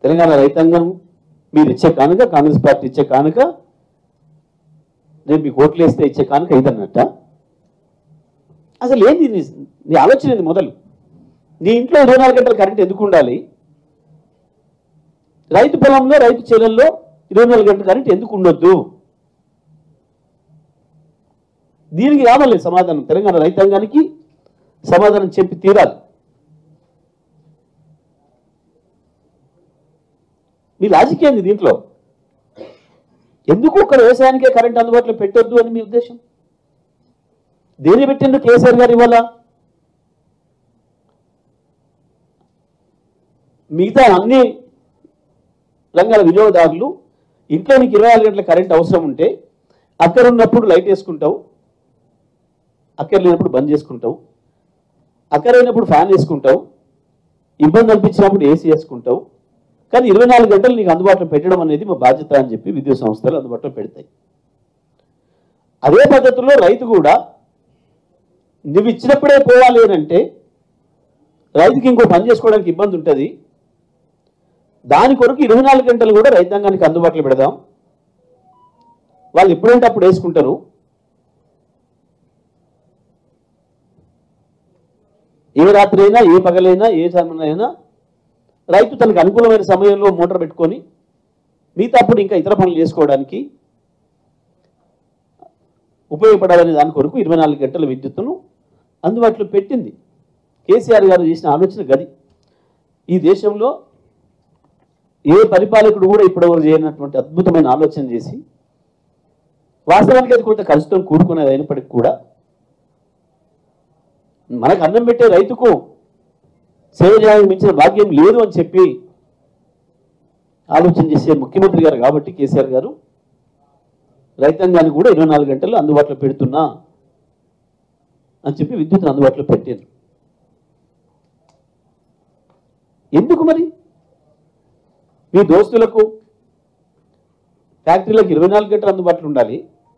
తెలంగాణ రైతాంగం మీరు ఇచ్చే కానుక కాంగ్రెస్ పార్టీ ఇచ్చే కానుక రేపు మీకు ఓట్లు వేస్తే ఇచ్చే కానుక ఇదన్నట్ట అసలు ఏంది నీ నీ ఆలోచన ఏంది మొదలు నీ ఇంట్లో ఇరవై నాలుగు గంటల కరెంట్ ఎందుకు ఉండాలి రైతు పొలంలో రైతు చేలల్లో ఇరవై నాలుగు గంటల కరెంట్ ఎందుకు ఉండొద్దు దీనికి కావాలి సమాధానం తెలంగాణ రైతాంగానికి సమాధానం చెప్పి తీరాలి మీ లాజిక్ ఏంది దీంట్లో ఎందుకు ఒక్కడ వ్యవసాయానికే కరెంట్ అందుబాటులో పెట్టొద్దు అని మీ ఉద్దేశం దేని పెట్టిండు కేసీఆర్ గారు ఇవాళ మిగతా అన్ని రంగాల వినియోగదారులు ఇంట్లో నీకు ఇరవై నాలుగు గంటల కరెంట్ అవసరం ఉంటే అక్కడ ఉన్నప్పుడు లైట్ వేసుకుంటావు అక్కడ లేనప్పుడు బంద్ చేసుకుంటావు అక్కడ అయినప్పుడు ఫ్యాన్ వేసుకుంటావు ఇబ్బంది అనిపించినప్పుడు ఏసీ వేసుకుంటావు కానీ ఇరవై నాలుగు గంటలు నీకు అందుబాటులో పెట్టడం అనేది మా బాధ్యత అని చెప్పి విద్యుత్ సంస్థలు అందుబాటులో పెడతాయి అదే పద్ధతిలో రైతు కూడా నువ్వు ఇచ్చినప్పుడే పోవాలి అని అంటే రైతుకి ఇంకో పని చేసుకోవడానికి ఇబ్బంది ఉంటుంది దాని కొరకు ఇరవై నాలుగు గంటలు కూడా రైతాంగానికి అందుబాటులో పెడదాం వాళ్ళు ఎప్పుడంటే అప్పుడు వేసుకుంటారు ఏ రాత్రి అయినా ఏ పగలైనా ఏ సమయమైనా రైతు తనకు అనుకూలమైన సమయంలో మోటార్ పెట్టుకొని మిగతా అప్పుడు ఇంకా ఇతర పనులు చేసుకోవడానికి ఉపయోగపడాలనే దాని కొరకు ఇరవై నాలుగు గంటల విద్యుత్తును అందుబాటులో పెట్టింది కేసీఆర్ గారు చేసిన ఆలోచన గది ఈ దేశంలో ఏ పరిపాలకుడు కూడా ఇప్పటివరకు చేయనటువంటి అద్భుతమైన ఆలోచన చేసి వాస్తవానికి అది కొంత ఖర్చుతో కూడుకునేది అయినప్పటికీ కూడా మనకు అన్నం పెట్టే రైతుకు సేవ చేయడానికి మించిన భాగ్యం లేదు అని చెప్పి ఆలోచన చేసే ముఖ్యమంత్రి గారు కాబట్టి కేసీఆర్ గారు రైతాంగాన్ని కూడా ఇరవై నాలుగు గంటలు అందుబాటులో పెడుతున్నా అని చెప్పి విద్యుత్తును అందుబాటులో పెట్టారు ఎందుకు మరి మీ దోస్తులకు ఫ్యాక్టరీలకు ఇరవై నాలుగు గంటలు అందుబాటులో ఉండాలి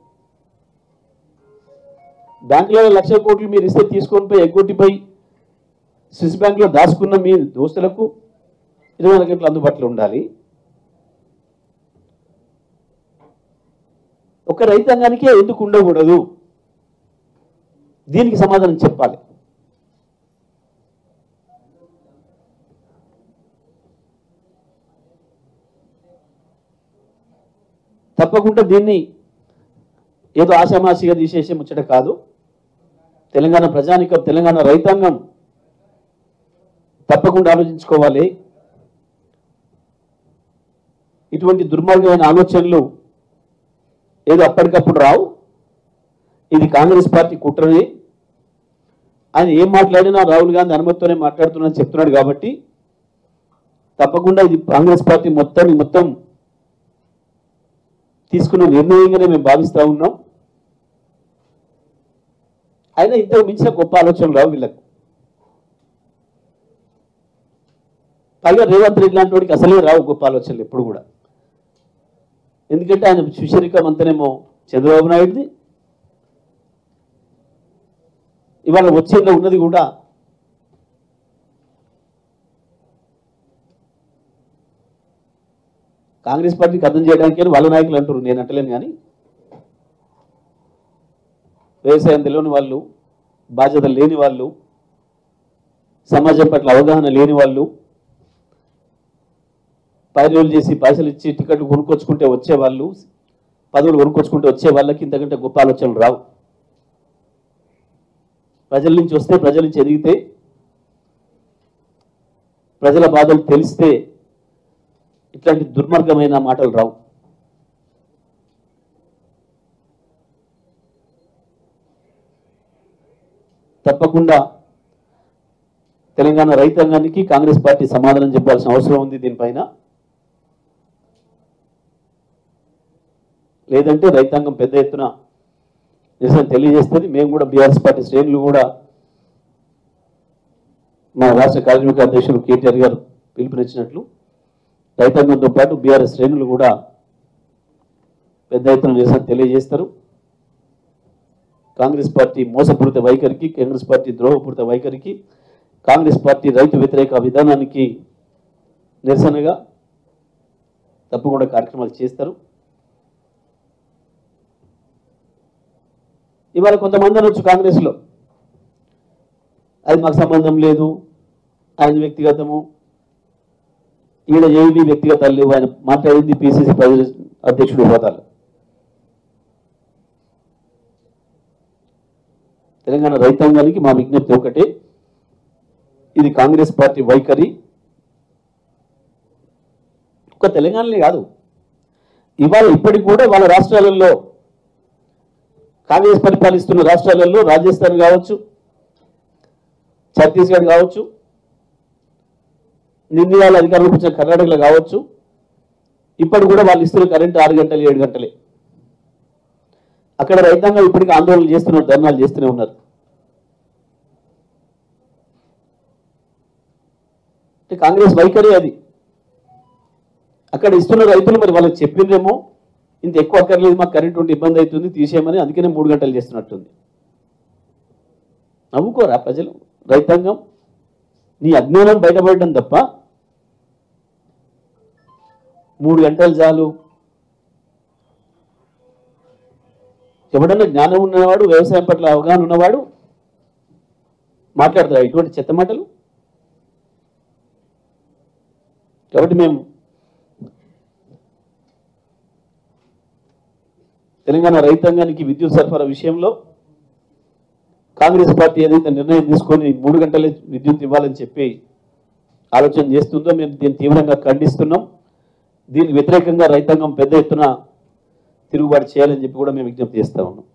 బ్యాంకులలో లక్ష కోట్లు మీరు ఇస్తే తీసుకొని పోయి ఎగ్గొట్టిపోయి స్విస్ బ్యాంక్లో దాచుకున్న మీ దోస్తులకు ఇరవై నాలుగు గంటలు అందుబాటులో ఉండాలి ఒక రైతాంగానికే ఎందుకు ఉండకూడదు దీనికి సమాధానం చెప్పాలి తప్పకుండా దీన్ని ఏదో ఆశామాషిగా తీసేసే ముచ్చట కాదు తెలంగాణ ప్రజానికం తెలంగాణ రైతాంగం తప్పకుండా ఆలోచించుకోవాలి ఇటువంటి దుర్మార్గమైన ఆలోచనలు ఏదో అప్పటికప్పుడు రావు ఇది కాంగ్రెస్ పార్టీ కుట్రని ఆయన ఏం మాట్లాడినా రాహుల్ గాంధీ అనుమతితోనే మాట్లాడుతున్నా చెప్తున్నాడు కాబట్టి తప్పకుండా ఇది కాంగ్రెస్ పార్టీ మొత్తం మొత్తం తీసుకున్న నిర్ణయంగానే మేము భావిస్తూ ఉన్నాం అయినా ఇంతకు మించిన గొప్ప ఆలోచనలు రావు వీళ్ళకు పైగా రేవంత్ రెడ్డి లాంటి వాడికి అసలే రావు గొప్ప ఆలోచనలు ఎప్పుడు కూడా ఎందుకంటే ఆయన సుశరికం అంతనేమో చంద్రబాబు నాయుడుది ఇవాళ వచ్చేలో ఉన్నది కూడా కాంగ్రెస్ పార్టీకి అర్థం చేయడానికి అని వాళ్ళ నాయకులు అంటారు నేను అంటలేను కానీ వ్యవసాయం తెలియని వాళ్ళు బాధ్యత లేని వాళ్ళు సమాజం పట్ల అవగాహన లేని వాళ్ళు పైరులు చేసి పైసలు ఇచ్చి టికెట్లు కొనుక్కొచ్చుకుంటే వచ్చేవాళ్ళు పదవులు కొనుక్కొచ్చుకుంటే వచ్చే వాళ్ళకి ఇంతకంటే గొప్ప ఆలోచనలు రావు ప్రజల నుంచి వస్తే ప్రజల నుంచి ఎదిగితే ప్రజల బాధలు తెలిస్తే ఇట్లాంటి దుర్మార్గమైన మాటలు రావు తప్పకుండా తెలంగాణ రైతాంగానికి కాంగ్రెస్ పార్టీ సమాధానం చెప్పాల్సిన అవసరం ఉంది దీనిపైన లేదంటే రైతాంగం పెద్ద ఎత్తున నిరసన తెలియజేస్తుంది మేము కూడా బీఆర్ఎస్ పార్టీ శ్రేణులు కూడా మా రాష్ట్ర కార్మిక అధ్యక్షులు కేటీఆర్ గారు పిలుపునిచ్చినట్లు రైతాంగంతో పాటు బీఆర్ఎస్ శ్రేణులు కూడా పెద్ద ఎత్తున నిరసన తెలియజేస్తారు కాంగ్రెస్ పార్టీ మోసపూరిత వైఖరికి కాంగ్రెస్ పార్టీ ద్రోహపూరిత వైఖరికి కాంగ్రెస్ పార్టీ రైతు వ్యతిరేక విధానానికి నిరసనగా తప్పకుండా కార్యక్రమాలు చేస్తారు ఇవాళ కొంతమంది అనొచ్చు కాంగ్రెస్లో అది మాకు సంబంధం లేదు ఆయన వ్యక్తిగతము ఈయన ఏవి వ్యక్తిగతాలు లేవు ఆయన మాట్లాడింది పిసిసి అధ్యక్షుడు హోదాలు తెలంగాణ రైతాంగానికి మా విజ్ఞప్తి ఒకటే ఇది కాంగ్రెస్ పార్టీ వైఖరి ఒక తెలంగాణలే కాదు ఇవాళ ఇప్పటికి కూడా వాళ్ళ రాష్ట్రాలలో కాంగ్రెస్ పరిపాలిస్తున్న రాష్ట్రాలలో రాజస్థాన్ కావచ్చు ఛత్తీస్గఢ్ కావచ్చు నిన్న వాళ్ళ అధికారంలోకి వచ్చిన కర్ణాటకలో కావచ్చు ఇప్పటి కూడా వాళ్ళు ఇస్తున్న కరెంట్ ఆరు గంటలు ఏడు గంటలే అక్కడ రైతాంగం ఇప్పటికీ ఆందోళన చేస్తున్నారు ధర్నాలు చేస్తూనే ఉన్నారు అంటే కాంగ్రెస్ వైఖరి అది అక్కడ ఇస్తున్న రైతులు మరి వాళ్ళకి చెప్పిందేమో ఇంత ఎక్కువ అక్కర్లేదు మాకు కరెంట్ ఉంటే ఇబ్బంది అవుతుంది తీసేయమని అందుకనే మూడు గంటలు చేస్తున్నట్టుంది నవ్వుకోరా ప్రజలు రైతాంగం నీ అజ్ఞానం బయటపడడం తప్ప మూడు గంటలు చాలు ఎవడన్నా జ్ఞానం ఉన్నవాడు వ్యవసాయం పట్ల అవగాహన ఉన్నవాడు మాట్లాడతారా ఇటువంటి చెత్త మాటలు కాబట్టి మేము తెలంగాణ రైతాంగానికి విద్యుత్ సరఫరా విషయంలో కాంగ్రెస్ పార్టీ ఏదైతే నిర్ణయం తీసుకొని మూడు గంటలే విద్యుత్ ఇవ్వాలని చెప్పి ఆలోచన చేస్తుందో మేము దీన్ని తీవ్రంగా ఖండిస్తున్నాం దీనికి వ్యతిరేకంగా రైతాంగం పెద్ద ఎత్తున తిరుగుబాటు చేయాలని చెప్పి కూడా మేము విజ్ఞప్తి చేస్తా ఉన్నాం